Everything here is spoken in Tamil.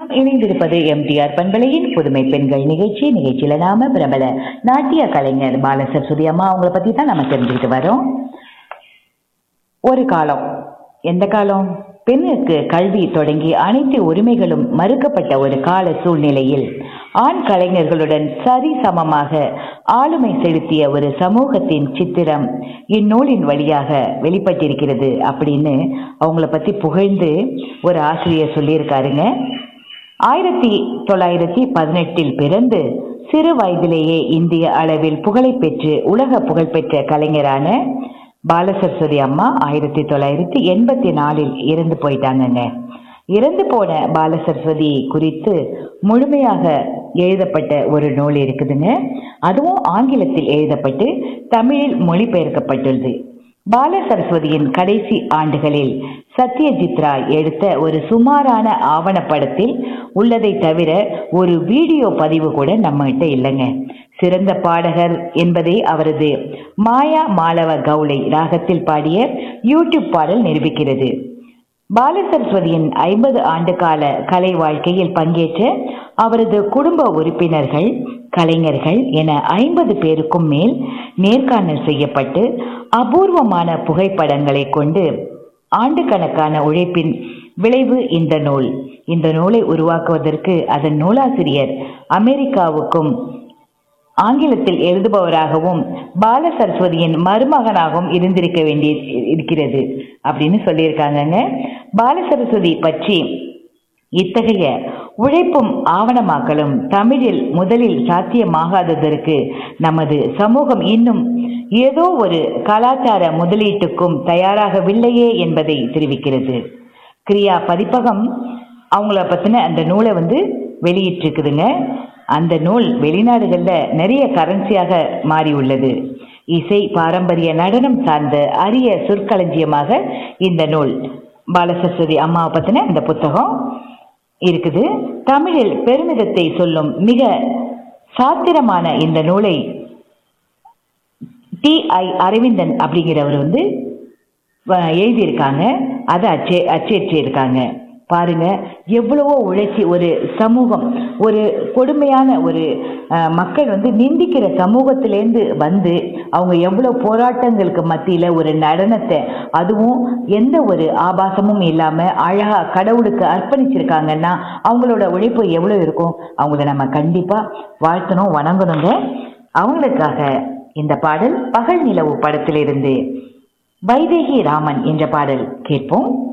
இணைந்திருப்பது எம்டிஆர் பண்பலையின் புதுமை பெண்கள் நிகழ்ச்சி நிகழ்ச்சியில நாம பிரபல நாட்டிய கலைஞர் பாலசரஸ்வதி அம்மா அவங்கள பத்தி தான் நம்ம தெரிஞ்சுக்கிட்டு வரோம் ஒரு காலம் எந்த காலம் பெண்ணுக்கு கல்வி தொடங்கி அனைத்து உரிமைகளும் மறுக்கப்பட்ட ஒரு கால சூழ்நிலையில் ஆண் கலைஞர்களுடன் சரி சமமாக ஆளுமை செலுத்திய ஒரு சமூகத்தின் சித்திரம் இந்நூலின் வழியாக வெளிப்பட்டிருக்கிறது அப்படின்னு அவங்கள பத்தி புகழ்ந்து ஒரு ஆசிரியர் சொல்லியிருக்காருங்க ஆயிரத்தி தொள்ளாயிரத்தி பதினெட்டில் பிறந்து சிறு வயதிலேயே இந்திய அளவில் புகழை பெற்று உலக புகழ்பெற்ற கலைஞரான பாலசரஸ்வதி அம்மா ஆயிரத்தி தொள்ளாயிரத்தி எண்பத்தி நாலில் இறந்து போயிட்டாங்கங்க இறந்து போன பாலசரஸ்வதி குறித்து முழுமையாக எழுதப்பட்ட ஒரு நூல் இருக்குதுங்க அதுவும் ஆங்கிலத்தில் எழுதப்பட்டு தமிழில் மொழிபெயர்க்கப்பட்டுள்ளது பால சரஸ்வதியின் கடைசி ஆண்டுகளில் சத்யஜித் ராய் எடுத்த ஒரு சுமாரான ஆவணப்படத்தில் உள்ளதை தவிர ஒரு வீடியோ பதிவு கூட நம்ம கிட்ட இல்லைங்க சிறந்த பாடகர் என்பதை அவரது மாயா மாலவ கவுளை ராகத்தில் பாடிய யூடியூப் பாடல் நிரூபிக்கிறது பாலசரஸ்வதியின் ஐம்பது ஆண்டு கால கலை வாழ்க்கையில் பங்கேற்ற அவரது குடும்ப உறுப்பினர்கள் கலைஞர்கள் என ஐம்பது பேருக்கும் மேல் நேர்காணல் செய்யப்பட்டு அபூர்வமான புகைப்படங்களை கொண்டு ஆண்டுக்கணக்கான உழைப்பின் விளைவு இந்த நூல் இந்த நூலை உருவாக்குவதற்கு அதன் நூலாசிரியர் அமெரிக்காவுக்கும் ஆங்கிலத்தில் எழுதுபவராகவும் பால சரஸ்வதியின் மருமகனாகவும் இருந்திருக்க வேண்டி இருக்கிறது அப்படின்னு சொல்லியிருக்காங்கங்க பால சரஸ்வதி பற்றி இத்தகைய உழைப்பும் ஆவணமாக்கலும் தமிழில் முதலில் சாத்தியமாகாததற்கு நமது சமூகம் இன்னும் ஏதோ ஒரு கலாச்சார முதலீட்டுக்கும் தயாராகவில்லையே என்பதை தெரிவிக்கிறது கிரியா பதிப்பகம் அவங்கள பத்தின அந்த நூலை வந்து வெளியிட்டிருக்குதுங்க அந்த நூல் வெளிநாடுகளில் நிறைய கரன்சியாக மாறி உள்ளது இசை பாரம்பரிய நடனம் சார்ந்த அரிய சொற்களஞ்சியமாக இந்த நூல் பாலசரஸ்வதி அம்மாவை பற்றின இந்த புத்தகம் இருக்குது தமிழில் பெருமிதத்தை சொல்லும் மிக சாத்திரமான இந்த நூலை டி ஐ அரவிந்தன் அப்படிங்கிறவர் வந்து அஹ், எழுதியிருக்காங்க அதை அச்சே அச்சேற்றி இருக்காங்க பாருங்க எவ்வளவோ உழைச்சி ஒரு சமூகம் ஒரு கொடுமையான ஒரு அஹ், மக்கள் வந்து நிந்திக்கிற சமூகத்திலேருந்து வந்து அவங்க எவ்வளோ போராட்டங்களுக்கு மத்தியில் ஒரு நடனத்தை அதுவும் எந்த ஒரு ஆபாசமும் இல்லாமல் அழகா கடவுளுக்கு அர்ப்பணிச்சிருக்காங்கன்னா அவங்களோட உழைப்பு எவ்வளோ இருக்கும் அவங்கள நம்ம கண்டிப்பாக வாழ்த்தணும் வணங்கணுங்க அவங்களுக்காக இந்த பாடல் பகல் நிலவு படத்திலிருந்து வைதேகி ராமன் என்ற பாடல் கேட்போம்